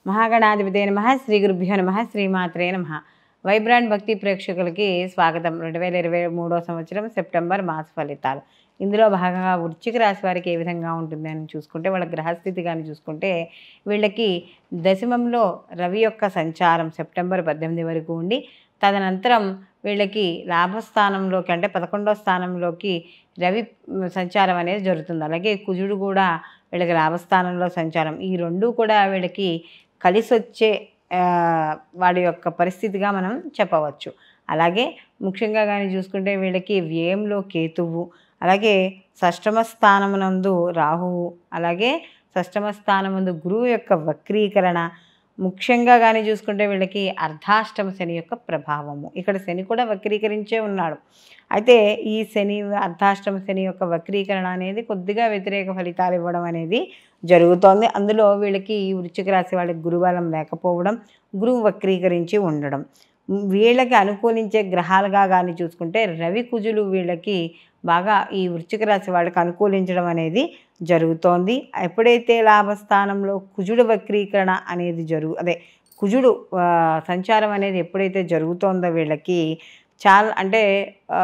మహాగణాధిపతి నమ శ్రీ గురుభ్యో నమ శ్రీమాత్రే నమ వైబ్రాండ్ భక్తి ప్రేక్షకులకి స్వాగతం రెండు వేల ఇరవై మూడో సంవత్సరం సెప్టెంబర్ మాస ఫలితాలు ఇందులో భాగంగా వృశ్చిక రాశి వారికి ఏ విధంగా ఉంటుంది అని చూసుకుంటే వాళ్ళ గ్రహస్థితి కానీ చూసుకుంటే వీళ్ళకి దశమంలో రవి యొక్క సంచారం సెప్టెంబర్ పద్దెనిమిది వరకు ఉండి తదనంతరం వీళ్ళకి లాభస్థానంలోకి అంటే పదకొండో స్థానంలోకి రవి మ్, సంచారం అనేది జరుగుతుంది అలాగే కుజుడు కూడా వీళ్ళకి లాభస్థానంలో సంచారం ఈ రెండు కూడా వీళ్ళకి కలిసి వచ్చే ఆ, వాడి యొక్క పరిస్థితిగా మనం చెప్పవచ్చు అలాగే ముఖ్యంగా కానీ చూసుకుంటే వీళ్ళకి వ్యయంలో కేతువు అలాగే షష్టమ స్థానమునందు రాహువు అలాగే షష్టమ స్థానముందు గురువు యొక్క వక్రీకరణ ముఖ్యంగా కానీ చూసుకుంటే వీళ్ళకి అర్ధాష్టమ శని యొక్క ప్రభావము ఇక్కడ శని కూడా వక్రీకరించే ఉన్నాడు అయితే ఈ శని అర్ధాష్టమ శని యొక్క వక్రీకరణ అనేది కొద్దిగా వ్యతిరేక ఫలితాలు ఇవ్వడం అనేది జరుగుతోంది అందులో వీళ్ళకి ఈ వృశ్చిక రాశి వాళ్ళకి గురుబలం లేకపోవడం గురువు వక్రీకరించి ఉండడం వీళ్ళకి అనుకూలించే గ్రహాలుగా కానీ చూసుకుంటే రవి కుజులు వీళ్ళకి బాగా ఈ వృశ్చిక రాశి వాళ్ళకి అనుకూలించడం అనేది జరుగుతోంది ఎప్పుడైతే లాభస్థానంలో కుజుడు వక్రీకరణ అనేది జరుగు అదే కుజుడు ఆ, సంచారం అనేది ఎప్పుడైతే జరుగుతోందో వీళ్ళకి చాలా అంటే ఆ,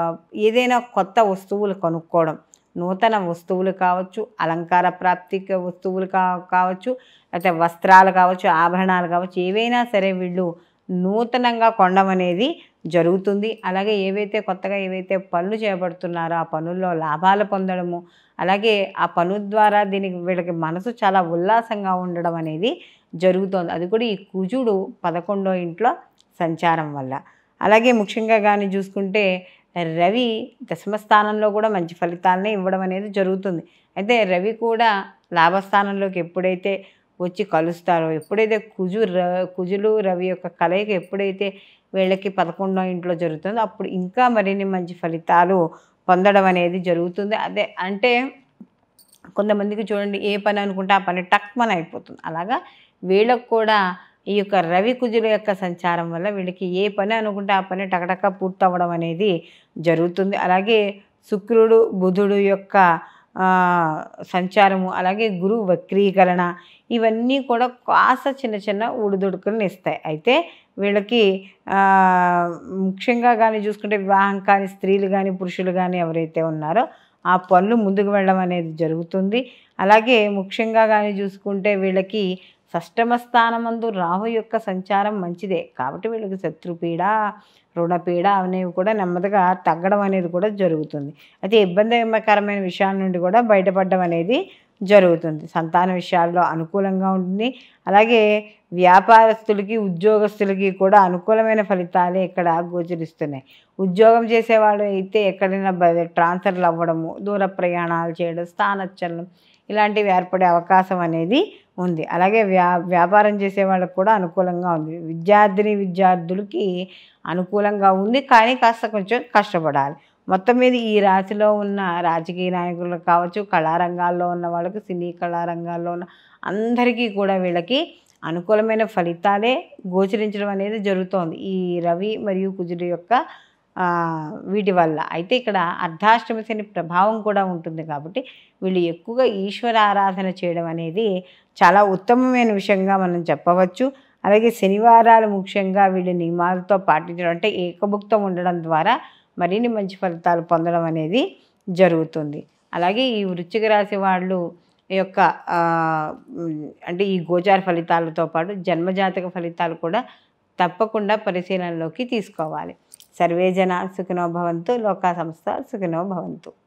ఏదైనా కొత్త వస్తువులు కొనుక్కోవడం నూతన వస్తువులు కావచ్చు అలంకార ప్రాప్తిక వస్తువులు కా కావచ్చు లేకపోతే వస్త్రాలు కావచ్చు ఆభరణాలు కావచ్చు ఏవైనా సరే వీళ్ళు నూతనంగా కొనడం అనేది జరుగుతుంది అలాగే ఏవైతే కొత్తగా ఏవైతే పనులు చేపడుతున్నారో ఆ పనుల్లో లాభాలు పొందడము అలాగే ఆ పను ద్వారా దీనికి వీళ్ళకి మనసు చాలా ఉల్లాసంగా ఉండడం అనేది జరుగుతోంది అది కూడా ఈ కుజుడు పదకొండో ఇంట్లో సంచారం వల్ల అలాగే ముఖ్యంగా కానీ చూసుకుంటే రవి దశమ స్థానంలో కూడా మంచి ఫలితాలనే ఇవ్వడం అనేది జరుగుతుంది అయితే రవి కూడా లాభస్థానంలోకి ఎప్పుడైతే వచ్చి కలుస్తారో ఎప్పుడైతే కుజు ర కుజులు రవి యొక్క కలయిక ఎప్పుడైతే వీళ్ళకి పదకొండో ఇంట్లో జరుగుతుందో అప్పుడు ఇంకా మరిన్ని మంచి ఫలితాలు పొందడం అనేది జరుగుతుంది అదే అంటే కొంతమందికి చూడండి ఏ పని అనుకుంటే ఆ పని టక్మన్ అయిపోతుంది అలాగా వీళ్ళకు కూడా ఈ యొక్క రవి కుజుల యొక్క సంచారం వల్ల వీళ్ళకి ఏ పని అనుకుంటే ఆ పని టకటక పూర్తవ్వడం అనేది జరుగుతుంది అలాగే శుక్రుడు బుధుడు యొక్క ఆ, సంచారము అలాగే గురువు వక్రీకరణ ఇవన్నీ కూడా కాస్త చిన్న చిన్న ఊడిదుడుకులను ఇస్తాయి అయితే వీళ్ళకి ఆ, ముఖ్యంగా కానీ చూసుకుంటే వివాహం కాని స్త్రీలు కానీ పురుషులు కానీ ఎవరైతే ఉన్నారో ఆ పనులు ముందుకు వెళ్ళడం అనేది జరుగుతుంది అలాగే ముఖ్యంగా కానీ చూసుకుంటే వీళ్ళకి షష్టమ స్థానమందు రాహు యొక్క సంచారం మంచిదే కాబట్టి వీళ్ళకి శత్రుపీడ రుణపీడ అనేవి కూడా నెమ్మదిగా తగ్గడం అనేది కూడా జరుగుతుంది అయితే ఇబ్బందికరమైన విషయాల నుండి కూడా బయటపడడం అనేది జరుగుతుంది సంతాన విషయాల్లో అనుకూలంగా ఉంటుంది అలాగే వ్యాపారస్తులకి ఉద్యోగస్తులకి కూడా అనుకూలమైన ఫలితాలే ఇక్కడ గోచరిస్తున్నాయి ఉద్యోగం చేసేవాళ్ళు అయితే ఎక్కడైనా బ- ట్రాన్స్ఫర్లు అవ్వడము దూర ప్రయాణాలు చేయడం స్థానచలనం ఇలాంటివి ఏర్పడే అవకాశం అనేది ఉంది అలాగే వ్యా వ్యాపారం చేసే వాళ్ళకి కూడా అనుకూలంగా ఉంది విద్యార్థిని విద్యార్థులకి అనుకూలంగా ఉంది కానీ కాస్త కొంచెం కష్టపడాలి మొత్తం మీద ఈ రాశిలో ఉన్న రాజకీయ నాయకులు కావచ్చు కళారంగాల్లో ఉన్న వాళ్ళకి సినీ కళారంగాల్లో ఉన్న అందరికీ కూడా వీళ్ళకి అనుకూలమైన ఫలితాలే గోచరించడం అనేది జరుగుతోంది ఈ రవి మరియు కుజుడు యొక్క ఆ, వీటి వల్ల అయితే ఇక్కడ అర్ధాష్టమి శని ప్రభావం కూడా ఉంటుంది కాబట్టి వీళ్ళు ఎక్కువగా ఈశ్వర ఆరాధన చేయడం అనేది చాలా ఉత్తమమైన విషయంగా మనం చెప్పవచ్చు అలాగే శనివారాలు ముఖ్యంగా వీళ్ళు నియమాలతో పాటించడం అంటే ఏకభుక్తం ఉండడం ద్వారా మరిన్ని మంచి ఫలితాలు పొందడం అనేది జరుగుతుంది అలాగే ఈ వృశ్చిక రాశి వాళ్ళు ఈ యొక్క ఆ, ఉమ్, అంటే ఈ గోచార ఫలితాలతో పాటు జన్మజాతక ఫలితాలు కూడా తప్పకుండా పరిశీలనలోకి తీసుకోవాలి సర్వే జన సుఖినో భవంతు లోకా సంస్థ సుఖినో భవంతు